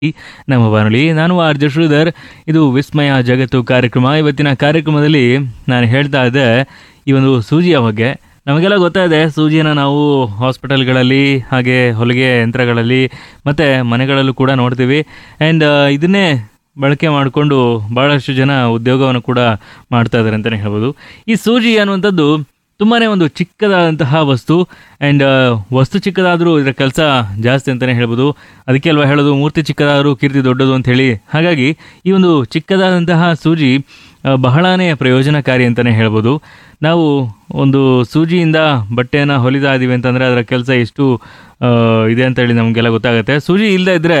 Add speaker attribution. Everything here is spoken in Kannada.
Speaker 1: ನಮ್ಮ ಬಾನುಲಿ ನಾನು ಆರ್ ಜೆ ಶ್ರೀಧರ್ ಇದು ವಿಸ್ಮಯ ಜಗತ್ತು ಕಾರ್ಯಕ್ರಮ ಇವತ್ತಿನ ಕಾರ್ಯಕ್ರಮದಲ್ಲಿ ನಾನು ಹೇಳ್ತಾ ಇದ್ದೆ ಈ ಒಂದು ಸೂಜಿಯ ಬಗ್ಗೆ ನಮಗೆಲ್ಲ ಗೊತ್ತಾಇದೆ ಸೂಜಿನ ನಾವು ಹಾಸ್ಪಿಟಲ್ಗಳಲ್ಲಿ ಹಾಗೆ ಹೊಲಿಗೆ ಯಂತ್ರಗಳಲ್ಲಿ ಮತ್ತು ಮನೆಗಳಲ್ಲೂ ಕೂಡ ನೋಡ್ತೀವಿ ಆ್ಯಂಡ್ ಇದನ್ನೇ ಬಳಕೆ ಮಾಡಿಕೊಂಡು ಭಾಳಷ್ಟು ಜನ ಉದ್ಯೋಗವನ್ನು ಕೂಡ ಮಾಡ್ತಾ ಇದ್ದಾರೆ ಅಂತಲೇ ಹೇಳ್ಬೋದು ಈ ಸೂಜಿ ಅನ್ನುವಂಥದ್ದು ತುಂಬಾ ಒಂದು ಚಿಕ್ಕದಾದಂತಹ ವಸ್ತು ಆ್ಯಂಡ್ ವಸ್ತು ಚಿಕ್ಕದಾದರೂ ಇದರ ಕೆಲಸ ಜಾಸ್ತಿ ಅಂತಲೇ ಹೇಳ್ಬೋದು ಅದಕ್ಕೆ ಅಲ್ವಾ ಹೇಳೋದು ಮೂರ್ತಿ ಚಿಕ್ಕದಾದರೂ ಕೀರ್ತಿ ದೊಡ್ಡದು ಅಂತ ಹೇಳಿ ಹಾಗಾಗಿ ಈ ಒಂದು ಚಿಕ್ಕದಾದಂತಹ ಸೂಜಿ ಆ, ಬಹಳನೇ ಪ್ರಯೋಜನಕಾರಿ ಅಂತಲೇ ಹೇಳ್ಬೋದು ನಾವು ಒಂದು ಸೂಜಿಯಿಂದ ಬಟ್ಟೆಯನ್ನು ಹೊಲಿತಾ ಇದ್ದೀವಿ ಅಂತಂದರೆ ಅದರ ಕೆಲಸ ಎಷ್ಟು ಆ, ಇದೆ ಅಂತ ಹೇಳಿ ನಮಗೆಲ್ಲ ಗೊತ್ತಾಗುತ್ತೆ ಸೂಜಿ ಇಲ್ಲದೆ ಇದ್ದರೆ